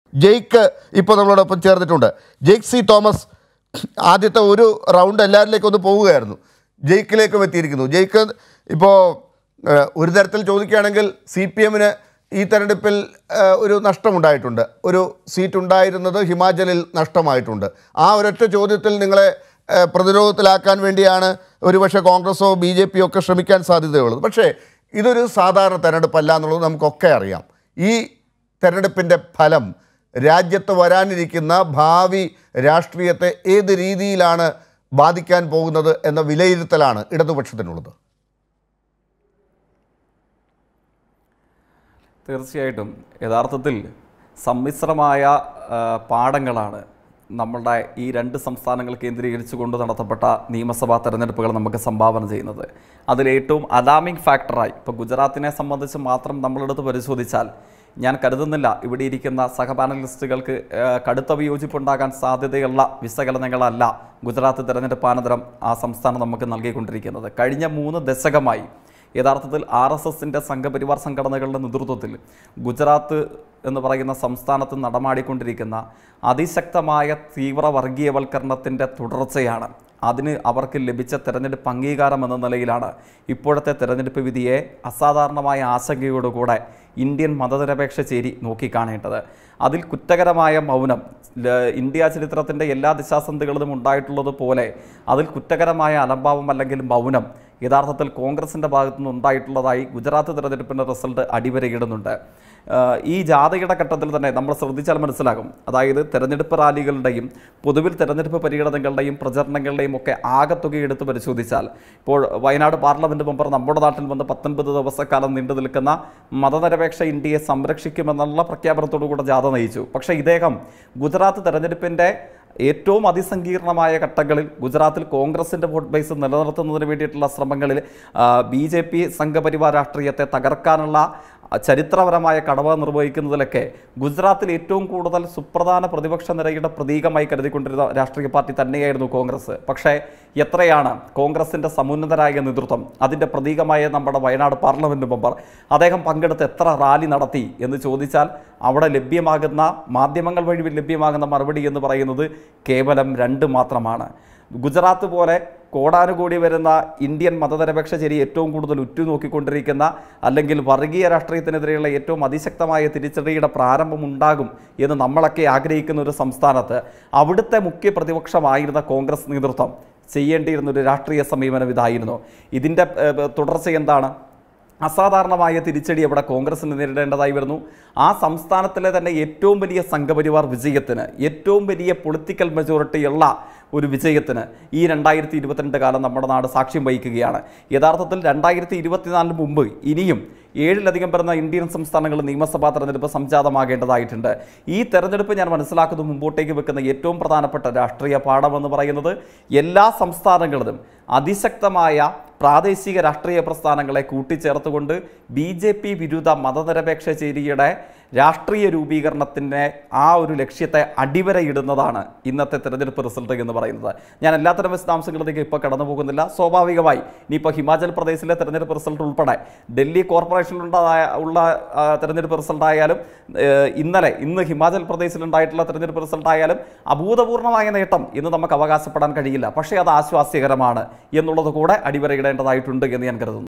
Jake ഇപ്പോൾ നമ്മളോടൊപ്പം ചേർന്നിട്ടുണ്ട് ജെയ്ക്ക് സി തോമസ് ആദ്യത്തെ ഒരു റൗണ്ട് എല്ലാവരിലേക്കും ഒന്ന് പോവുകയായിരുന്നു ജെയ്ക്കിലേക്കും എത്തിയിരിക്കുന്നു ജെയ്ക്ക് ഇപ്പോൾ ഏഹ്, ഒരു തരത്തിൽ ചോദിക്കുകയാണെങ്കിൽ സി പി എമ്മിന് ഈ തെരഞ്ഞെടുപ്പിൽ ഏഹ്, ഒരു നഷ്ടമുണ്ടായിട്ടുണ്ട് ഒരു സീറ്റ് ഉണ്ടായിരുന്നത് ഹിമാചലിൽ നഷ്ടമായിട്ടുണ്ട് ആ ഒരൊറ്റ ചോദ്യത്തിൽ നിങ്ങളെ ഏഹ്, പ്രതിരോധത്തിലാക്കാൻ വേണ്ടിയാണ് ഒരുപക്ഷെ കോൺഗ്രസോ ബി ജെ പിയോ ഒക്കെ ശ്രമിക്കാൻ സാധ്യതയുള്ളത് പക്ഷേ ഇതൊരു സാധാരണ തെരഞ്ഞെടുപ്പല്ല എന്നുള്ളത് നമുക്കൊക്കെ അറിയാം ഈ തെരഞ്ഞെടുപ്പിൻ്റെ ഫലം രാജ്യത്ത് വരാനിരിക്കുന്ന ഭാവി രാഷ്ട്രീയത്തെ ഏത് രീതിയിലാണ് ബാധിക്കാൻ പോകുന്നത് എന്ന വിലയിരുത്തലാണ് ഇടതുപക്ഷത്തിനുള്ളത് തീർച്ചയായിട്ടും യഥാർത്ഥത്തിൽ സമ്മിശ്രമായ ആ, പാഠങ്ങളാണ് നമ്മളുടെ ഈ രണ്ട് സംസ്ഥാനങ്ങൾ കേന്ദ്രീകരിച്ചുകൊണ്ട് നടത്തപ്പെട്ട നിയമസഭാ തെരഞ്ഞെടുപ്പുകൾ നമുക്ക് സംഭാവന ചെയ്യുന്നത് അതിലേറ്റവും അലാമിംഗ് ഫാക്ടറായി ഇപ്പോൾ ഗുജറാത്തിനെ സംബന്ധിച്ച് മാത്രം നമ്മളെടുത്ത് പരിശോധിച്ചാൽ ഞാൻ കരുതുന്നില്ല ഇവിടെ ഇരിക്കുന്ന സഹപാനലിസ്റ്റുകൾക്ക് ആ, കടുത്ത വിയോജിപ്പുണ്ടാകാൻ സാധ്യതയുള്ള വിശകലനങ്ങളല്ല ഗുജറാത്ത് തെരഞ്ഞെടുപ്പാനന്തരം ആ സംസ്ഥാനം നമുക്ക് നൽകിക്കൊണ്ടിരിക്കുന്നത് കഴിഞ്ഞ മൂന്ന് ദശകമായി യഥാർത്ഥത്തിൽ ആർ എസ് എസിൻ്റെ സംഘപരിവാർ സംഘടനകളുടെ നേതൃത്വത്തിൽ ഗുജറാത്ത് എന്ന് പറയുന്ന സംസ്ഥാനത്ത് നടമാടിക്കൊണ്ടിരിക്കുന്ന അതിശക്തമായ തീവ്ര വർഗീയവൽക്കരണത്തിൻ്റെ തുടർച്ചയാണ് അതിന് അവർക്ക് ലഭിച്ച തെരഞ്ഞെടുപ്പ് അംഗീകാരം എന്ന നിലയിലാണ് ഇപ്പോഴത്തെ തെരഞ്ഞെടുപ്പ് വിധിയെ അസാധാരണമായ ആശങ്കയോടുകൂടെ ഇന്ത്യൻ മതനിരപേക്ഷ ചേരി നോക്കിക്കാണേണ്ടത് അതിൽ കുറ്റകരമായ മൗനം ല- ഇന്ത്യ ചരിത്രത്തിൻ്റെ എല്ലാ ദിശാസന്ധികളിലും ഉണ്ടായിട്ടുള്ളതുപോലെ അതിൽ കുറ്റകരമായ അലംഭാവം അല്ലെങ്കിൽ മൗനം യഥാർത്ഥത്തിൽ കോൺഗ്രസിൻ്റെ ഭാഗത്തു നിന്ന് ഉണ്ടായിട്ടുള്ളതായി ഗുജറാത്ത് തെരഞ്ഞെടുപ്പിൻ്റെ റിസൾട്ട് അടിവരയിടുന്നുണ്ട് ആഹ് ഈ ജാഥയുടെ ഘട്ടത്തിൽ തന്നെ നമ്മൾ ശ്രദ്ധിച്ചാൽ മനസ്സിലാകും അതായത് തെരഞ്ഞെടുപ്പ് റാലികളുടെയും പൊതുവിൽ തെരഞ്ഞെടുപ്പ് പര്യടനങ്ങളുടെയും പ്രചരണങ്ങളുടെയും ഒക്കെ ആകത്തുക എടുത്ത് പരിശോധിച്ചാൽ ഇപ്പോൾ വയനാട് പാർലമെൻറ്റ് മെമ്പർ നമ്മുടെ നാട്ടിൽ വന്ന് പത്തൊൻപത് ദിവസക്കാലം നീണ്ടു നിൽക്കുന്ന മതനിരപേക്ഷ ഇന്ത്യയെ സംരക്ഷിക്കുമെന്നുള്ള പ്രഖ്യാപനത്തോടു കൂടെ ജാഥ നയിച്ചു പക്ഷേ ഇദ്ദേഹം ഗുജറാത്ത് തെരഞ്ഞെടുപ്പിൻ്റെ ഏറ്റവും അതിസങ്കീർണമായ ഘട്ടങ്ങളിൽ ഗുജറാത്തിൽ കോൺഗ്രസിൻ്റെ വോട്ട് ബേസ് നിലനിർത്തുന്നതിന് വേണ്ടിയിട്ടുള്ള ശ്രമങ്ങളിൽ ബി ജെ പി സംഘപരിവാർ രാഷ്ട്രീയത്തെ തകർക്കാനുള്ള ആ, ചരിത്രപരമായ കടമ നിർവഹിക്കുന്നതിലൊക്കെ ഗുജറാത്തിൽ ഏറ്റവും കൂടുതൽ സുപ്രധാന പ്രതിപക്ഷ നിരയുടെ പ്രതീകമായി കരുതിക്കൊണ്ടിരുന്ന രാഷ്ട്രീയ പാർട്ടി തന്നെയായിരുന്നു കോൺഗ്രസ് പക്ഷേ എത്രയാണ് കോൺഗ്രസിൻ്റെ സമുന്നതരായ നേതൃത്വം അതിൻ്റെ പ്രതീകമായ നമ്മുടെ വയനാട് പാർലമെൻറ്റ് മെമ്പർ അദ്ദേഹം പങ്കെടുത്ത് എത്ര റാലി നടത്തി എന്ന് ചോദിച്ചാൽ അവിടെ ലഭ്യമാകുന്ന മാധ്യമങ്ങൾ വഴി ലഭ്യമാകുന്ന മറുപടി എന്ന് പറയുന്നത് കേവലം രണ്ട് മാത്രമാണ് ഗുജറാത്ത് പോലെ കോടാനുകൂടി വരുന്ന ഇന്ത്യൻ മതനിരപേക്ഷ ചേരി ഏറ്റവും കൂടുതൽ ഉറ്റുനോക്കിക്കൊണ്ടിരിക്കുന്ന അല്ലെങ്കിൽ വർഗീയ രാഷ്ട്രീയത്തിനെതിരെയുള്ള ഏറ്റവും അതിശക്തമായ തിരിച്ചടിയുടെ പ്രാരംഭം ഉണ്ടാകും എന്ന് നമ്മളൊക്കെ ആഗ്രഹിക്കുന്ന ഒരു സംസ്ഥാനത്ത് അവിടുത്തെ മുഖ്യ പ്രതിപക്ഷമായിരുന്ന കോൺഗ്രസ് നേതൃത്വം ചെയ്യേണ്ടിയിരുന്ന ഒരു രാഷ്ട്രീയ സമീപനം ഇതായിരുന്നു ഇതിൻ്റെ ഏഹ്, തുടർച്ച എന്താണ് അസാധാരണമായ തിരിച്ചടി അവിടെ കോൺഗ്രസിന് നേരിടേണ്ടതായി വരുന്നു ആ സംസ്ഥാനത്തിലെ തന്നെ ഏറ്റവും വലിയ സംഘപരിവാർ വിജയത്തിന് ഏറ്റവും വലിയ പൊളിറ്റിക്കൽ മെജോറിറ്റി ഉള്ള ഒരു വിജയത്തിന് ഈ രണ്ടായിരത്തി ഇരുപത്തിരണ്ട് കാലം നമ്മുടെ നാട് സാക്ഷ്യം വഹിക്കുകയാണ് യഥാർത്ഥത്തിൽ രണ്ടായിരത്തി ഇരുപത്തിനാലിന് മുമ്പ് ഇനിയും ഏഴിലധികം വരുന്ന ഇന്ത്യൻ സംസ്ഥാനങ്ങൾ നിയമസഭാ തെരഞ്ഞെടുപ്പ് സംജാതമാകേണ്ടതായിട്ടുണ്ട് ഈ തെരഞ്ഞെടുപ്പ് ഞാൻ മനസ്സിലാക്കുന്നത് മുമ്പോട്ടേക്ക് വെക്കുന്ന ഏറ്റവും പ്രധാനപ്പെട്ട രാഷ്ട്രീയ പാഠമെന്ന് പറയുന്നത് എല്ലാ സംസ്ഥാനങ്ങളിലും അതിശക്തമായ പ്രാദേശിക രാഷ്ട്രീയ പ്രസ്ഥാനങ്ങളെ കൂട്ടിച്ചേർത്തുകൊണ്ട് ബി ജെ പി വിരുദ്ധ മതനിരപേക്ഷ ചേരിയുടെ രാഷ്ട്രീയ രൂപീകരണത്തിൻ്റെ ആ ഒരു ലക്ഷ്യത്തെ അടിവരയിടുന്നതാണ് ഇന്നത്തെ തെരഞ്ഞെടുപ്പ് റിസൾട്ട് എന്ന് പറയുന്നത് ഞാൻ എല്ലാത്തരം വിശദാംശങ്ങളിലേക്ക് ഇപ്പോൾ കടന്നു പോകുന്നില്ല സ്വാഭാവികമായി ഇനിയിപ്പോൾ ഹിമാചൽ പ്രദേശിലെ തെരഞ്ഞെടുപ്പ് റിസൾട്ട് ഉൾപ്പെടെ ഡൽഹി കോർപ്പറേഷനിലുണ്ടായ ഉള്ള ആ, തെരഞ്ഞെടുപ്പ് റിസൾട്ട് ആയാലും ഏഹ്, ഇന്നലെ ഇന്ന് ഹിമാചൽ പ്രദേശിലുണ്ടായിട്ടുള്ള തെരഞ്ഞെടുപ്പ് റിസൾട്ട് ആയാലും അഭൂതപൂർണ്ണമായ നേട്ടം എന്ന് നമുക്ക് അവകാശപ്പെടാൻ കഴിയില്ല പക്ഷേ അത് ആശ്വാസ്യകരമാണ് എന്നുള്ളത് കൂടെ അടിവരയിടേണ്ടതായിട്ടുണ്ട് എന്ന് ഞാൻ കരുതുന്നു